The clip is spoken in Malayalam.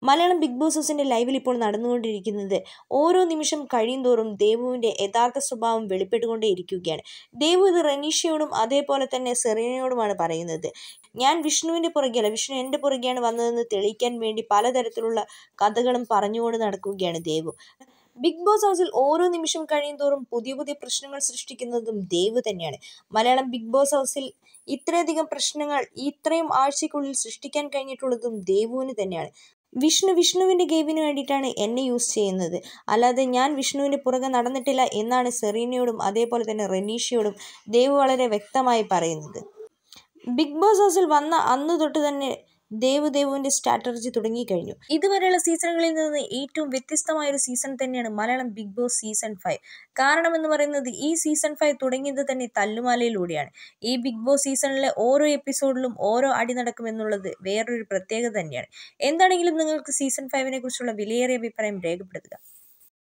മലയാളം ബിഗ് ബോസ് ഹൗസിൻ്റെ ലൈവിൽ ഇപ്പോൾ നടന്നുകൊണ്ടിരിക്കുന്നത് ഓരോ നിമിഷം കഴിയുന്തോറും ദേവുവിൻ്റെ യഥാർത്ഥ സ്വഭാവം വെളിപ്പെട്ടുകൊണ്ടേയിരിക്കുകയാണ് ദേവു ഇത് റനീഷയോടും അതേപോലെ തന്നെ സെറീനയോടുമാണ് പറയുന്നത് ഞാൻ വിഷ്ണുവിൻ്റെ പുറകെയല്ല വിഷ്ണു എൻ്റെ പുറകെയാണ് വന്നതെന്ന് തെളിയിക്കാൻ വേണ്ടി പലതരത്തിലുള്ള കഥകളും പറഞ്ഞുകൊണ്ട് നടക്കുകയാണ് ദേവു ബിഗ് ബോസ് ഹൗസിൽ ഓരോ നിമിഷം കഴിയുന്തോറും പുതിയ പുതിയ പ്രശ്നങ്ങൾ സൃഷ്ടിക്കുന്നതും ദേവ് തന്നെയാണ് മലയാളം ബിഗ് ബോസ് ഹൗസിൽ ഇത്രയധികം പ്രശ്നങ്ങൾ ഇത്രയും ആഴ്ചയ്ക്കുള്ളിൽ സൃഷ്ടിക്കാൻ കഴിഞ്ഞിട്ടുള്ളതും ദേവുവിന് തന്നെയാണ് വിഷ്ണു വിഷ്ണുവിൻ്റെ ഗെയിമിന് വേണ്ടിയിട്ടാണ് എന്നെ യൂസ് ചെയ്യുന്നത് അല്ലാതെ ഞാൻ വിഷ്ണുവിൻ്റെ പുറകെ നടന്നിട്ടില്ല എന്നാണ് സെറീനയോടും അതേപോലെ തന്നെ റനീഷയോടും ദേവ് വളരെ വ്യക്തമായി പറയുന്നത് ബിഗ് ബോസ് ഹൗസിൽ വന്ന അന്ന് തൊട്ട് തന്നെ ദേവ് ദേവുവിൻ്റെ സ്ട്രാറ്റജി തുടങ്ങിക്കഴിഞ്ഞു ഇതുവരെയുള്ള സീസണുകളിൽ നിന്ന് ഏറ്റവും വ്യത്യസ്തമായ ഒരു സീസൺ തന്നെയാണ് Malayalam Bigg Boss season five കാരണം എന്ന് പറയുന്നത് ഈ സീസൺ ഫൈവ് തുടങ്ങിയത് തന്നെ തല്ലുമാലയിലൂടെയാണ് ഈ ബിഗ് ബോസ് സീസണിലെ ഓരോ എപ്പിസോഡിലും ഓരോ അടി നടക്കുമെന്നുള്ളത് വേറൊരു പ്രത്യേകത തന്നെയാണ് എന്താണെങ്കിലും നിങ്ങൾക്ക് സീസൺ ഫൈവിനെ കുറിച്ചുള്ള വിലയേറിയ അഭിപ്രായം രേഖപ്പെടുത്തുക